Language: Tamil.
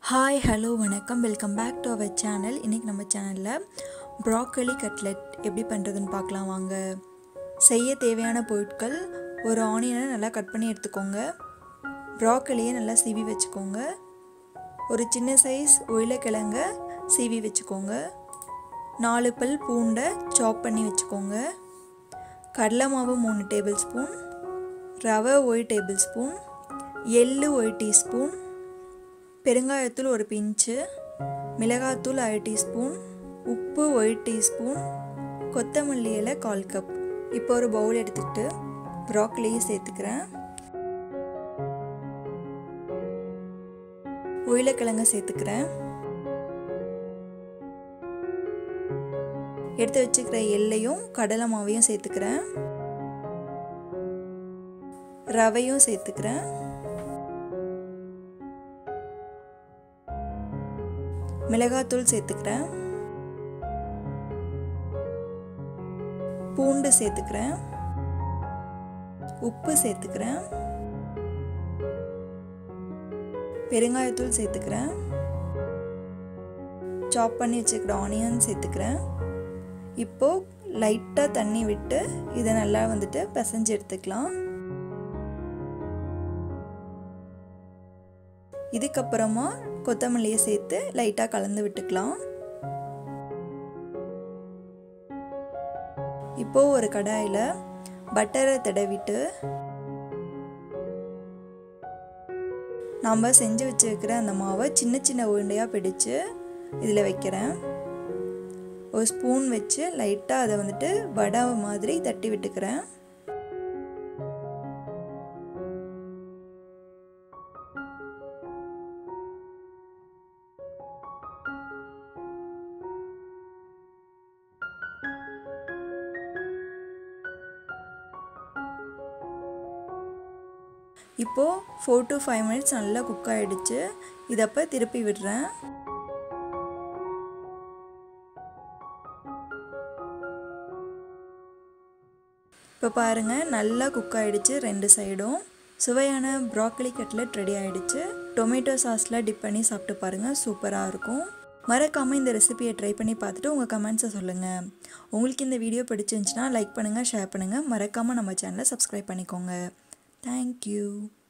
ஹாய் ஹலோ வணக்கம் welcome back to our channel இன்றைக்கி நம்ம சேனலில் ப்ராக்கலி கட்லெட் எப்படி பண்ணுறதுன்னு பார்க்கலாம் வாங்க செய்ய தேவையான பொருட்கள் ஒரு ஆனியனை நல்லா கட் பண்ணி எடுத்துக்கோங்க ப்ராக்கலியை நல்லா சீவி வச்சுக்கோங்க ஒரு சின்ன சைஸ் உருளைக்கிழங்க சீவி வச்சுக்கோங்க நாலு பல் பூண்டை சாப் பண்ணி வச்சுக்கோங்க கடலை மாவு மூணு டேபிள் ஸ்பூன் ரவை ஒரு டேபிள் ஸ்பூன் எள்ளு ஒரு டீஸ்பூன் பெருங்காயத்தூள் ஒரு பிஞ்சு மிளகாத்தூள் அரை டீஸ்பூன் உப்பு ஒரு டீஸ்பூன் கொத்தமல்லி இலை கால் கப் இப்போ ஒரு பவுல் எடுத்துக்கிட்டு ப்ராக்கலியும் சேர்த்துக்கிறேன் உருளைக்கிழங்க சேர்த்துக்கிறேன் எடுத்து வச்சுக்கிற எல்லையும் கடலை மாவையும் சேர்த்துக்கிறேன் ரவையும் சேர்த்துக்கிறேன் மிளகாத்தூள் சேர்த்துக்கிறேன் பூண்டு சேர்த்துக்கிறேன் உப்பு சேர்த்துக்கிறேன் பெருங்காயத்தூள் சேர்த்துக்கிறேன் சாப் பண்ணி வச்சுக்கிற ஆனியன் சேர்த்துக்கிறேன் இப்போது லைட்டாக தண்ணி விட்டு இதை நல்லா வந்துட்டு பிசைஞ்சு எடுத்துக்கலாம் இதுக்கப்புறமா கொத்தமல்லியை சேர்த்து லைட்டாக கலந்து விட்டுக்கலாம் இப்போது ஒரு கடாயில் பட்டரை தடவிட்டு நாம் செஞ்சு வச்சுருக்கிற அந்த மாவை சின்ன சின்ன உருண்டையாக பிடிச்சு இதில் வைக்கிறேன் ஒரு ஸ்பூன் வச்சு லைட்டாக அதை வந்துட்டு வடை மாதிரி தட்டி விட்டுக்கிறேன் இப்போது ஃபோர் டு ஃபைவ் மினிட்ஸ் நல்லா குக் ஆகிடுச்சு இதப்போ திருப்பி விடுறேன் இப்போ பாருங்கள் நல்லா குக் ஆகிடுச்சு ரெண்டு சைடும் சுவையான ப்ராக்கலி கட்லெட் ரெடி ஆகிடுச்சு டொமேட்டோ சாஸில் டிப் பண்ணி சாப்பிட்டு பாருங்கள் சூப்பராக இருக்கும் மறக்காமல் இந்த ரெசிபியை ட்ரை பண்ணி பார்த்துட்டு உங்கள் கமெண்ட்ஸை சொல்லுங்கள் உங்களுக்கு இந்த வீடியோ பிடிச்சிருந்துச்சுன்னா லைக் பண்ணுங்கள் ஷேர் பண்ணுங்கள் மறக்காமல் நம்ம சேனலை சப்ஸ்கிரைப் பண்ணிக்கோங்க தேங்க்யூ